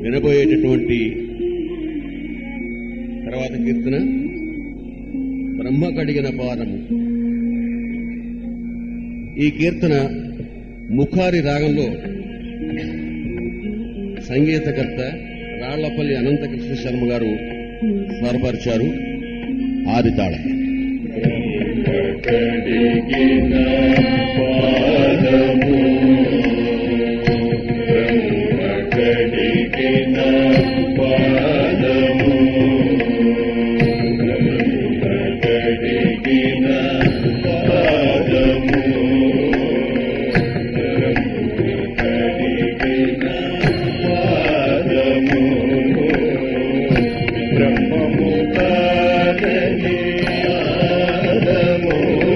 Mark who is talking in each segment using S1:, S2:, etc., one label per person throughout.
S1: వినబోయేటటువంటి తర్వాత కీర్తన బ్రహ్మ కడిగిన పాదము ఈ కీర్తన ముఖారి రాగంలో సంగీతకర్త రాళ్లపల్లి అనంతకృష్ణ శర్మ గారు స్వరపరిచారు ఆది తాళం
S2: కడిగిన పాదము బ్రహ్మ కడిగిన పాదము బ్రహ్మ కడిగిన పాదము బ్రహ్మ కడిగిన పాదము బ్రహ్మము కాదని పాదము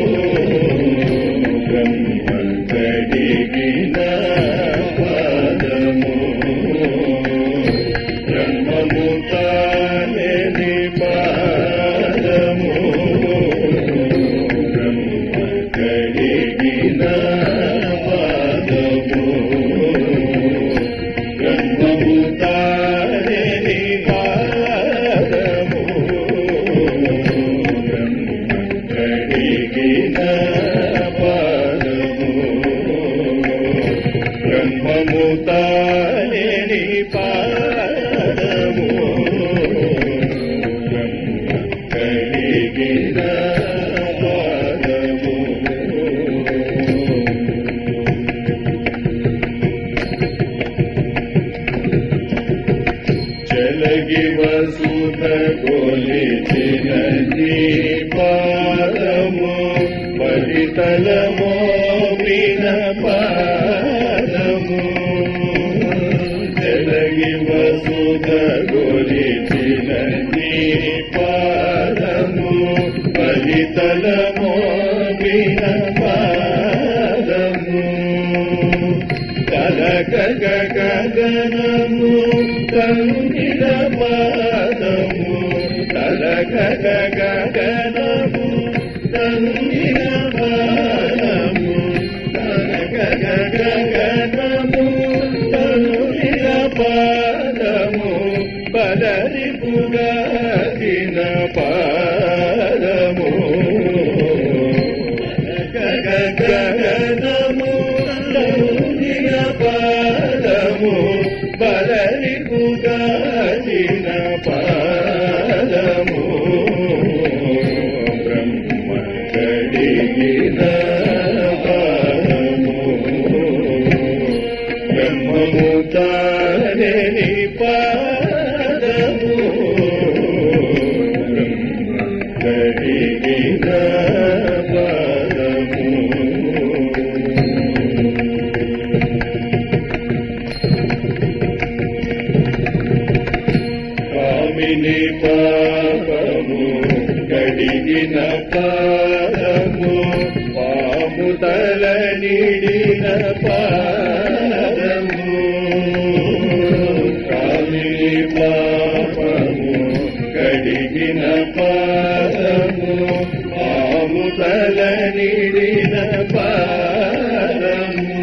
S2: బ్రహ్మ కడిగిన పాదము బ్రహ్మము కాదని పాదము బ్రహ్మ కడిగిన పాదము బ్రహ్మము తారేని పాదము బ్రహ్మ కడిగిన పాదము బ్రహ్మము తారేని పాదము బ్రహ్మ కడిగిన పాదము చలగి వసుధ కొలిచిన పాదము పరితలమో విన పాదము చలగి వసుధ కొలిచిన పాదము పరితలమో విన పాదము కలక గగనము కంకిల పాదము కలక గగనము కంకిల పాదము కలక గగనము కంకిల పాదము పదరి పుగాదిన పాదము గగనము లౌకిక పాదము బదరి పుగాదిన పాదము బ్రహ్మ కడిగిన పాదము బ్రహ్మము తారని పాదము బ్రహ్మ కడిగిన పాదము కామిని పాపము కడిగిన పాదము పాము తల నిడిన పాదము కామిని పాపము కడిగిన పాదము పాము తల నిడిన పాదము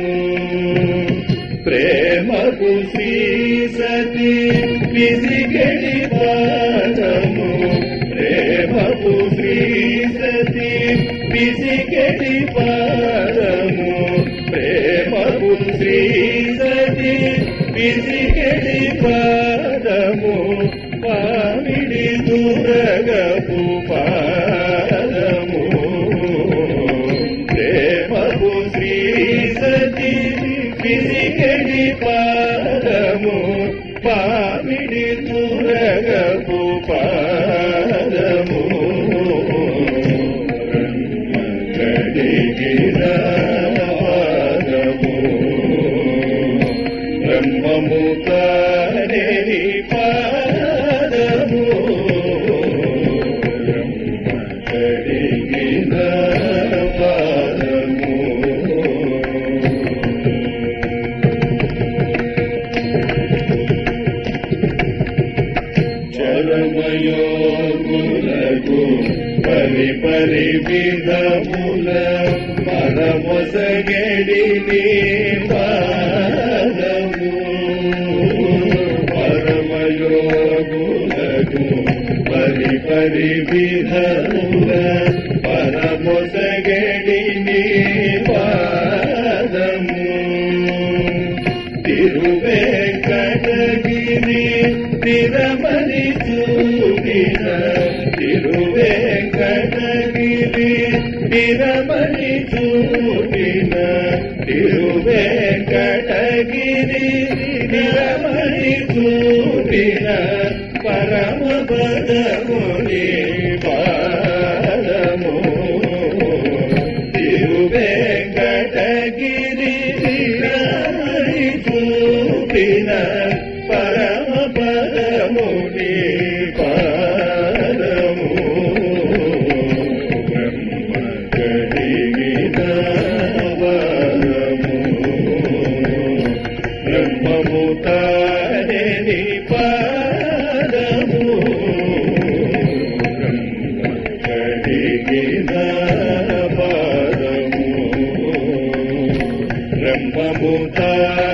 S2: ప్రేమకు శ్రీ సతి విసిగడి పాదము ప్రేమకు శ్రీ సతి విసిగడి పాదము ప్రేమకు శ్రీ సతి విసిగడి పాదము పామిడి దురగపు పాదము ప్రేమకు శ్రీ సతి విసిగడి పాదము పామిడి తురగపు పాదము బ్రహ్మ కడిగిన పాదము బ్రహ్మము కారేని పాదము బ్రహ్మ కడిగిన పాదము చరమయోగులకు పరి పరి విధముల పరమొసగడి పాదము పర పరి విధముల పరమొసగడి నీ పాదము తిరువేంకటగిరి తిరమని చూపిన తిరువేంకటగిరి తిరమని చూపిన తిరువేంకటగిరి తిరమని చూపిన పరమ పదముని పాదము తిరువేంకటగిరి తిరమని చూపిన పరమ పదముని పాదము బ్రహ్మ కడిగిన వరము బ్రహ్మము తారని పాదము బ్రహ్మ కడిగిన పాదము బ్రహ్మము తారని